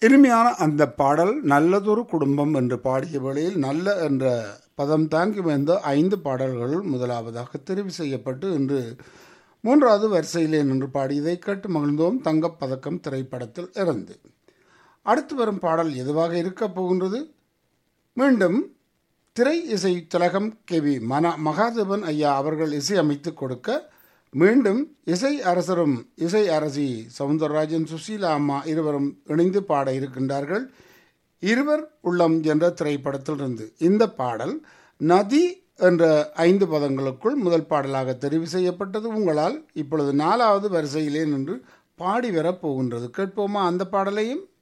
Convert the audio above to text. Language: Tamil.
இனிமையான அந்த பாடல் நல்லதொரு குடும்பம் என்று பாடிய வேளையில் நல்ல என்ற பதம் தாங்கி வந்த ஐந்து பாடல்கள் முதலாவதாக தெரிவு செய்யப்பட்டு இன்று மூன்றாவது வரிசையிலே நின்று பாடியதை கேட்டு மகிழ்ந்தோம் தங்கப் பதக்கம் திரைப்படத்தில் இருந்து அடுத்து வரும் பாடல் எதுவாக இருக்கப் போகின்றது மீண்டும் திரை இசை திலகம் கே வி மன மகாதேவன் ஐயா அவர்கள் இசையமைத்து கொடுக்க மீண்டும் இசை அரசரும் இசை அரசி சவுந்தரராஜன் சுசீலா அம்மா இருவரும் இணைந்து பாட இருக்கின்றார்கள் இருவர் உள்ளம் என்ற திரைப்படத்திலிருந்து இந்த பாடல் நதி என்ற ஐந்து பதங்களுக்குள் முதல் பாடலாக தெரிவு செய்யப்பட்டது உங்களால் இப்பொழுது நாலாவது வரிசையிலே நின்று பாடி வரப் போகின்றது கேட்போமா அந்த பாடலையும்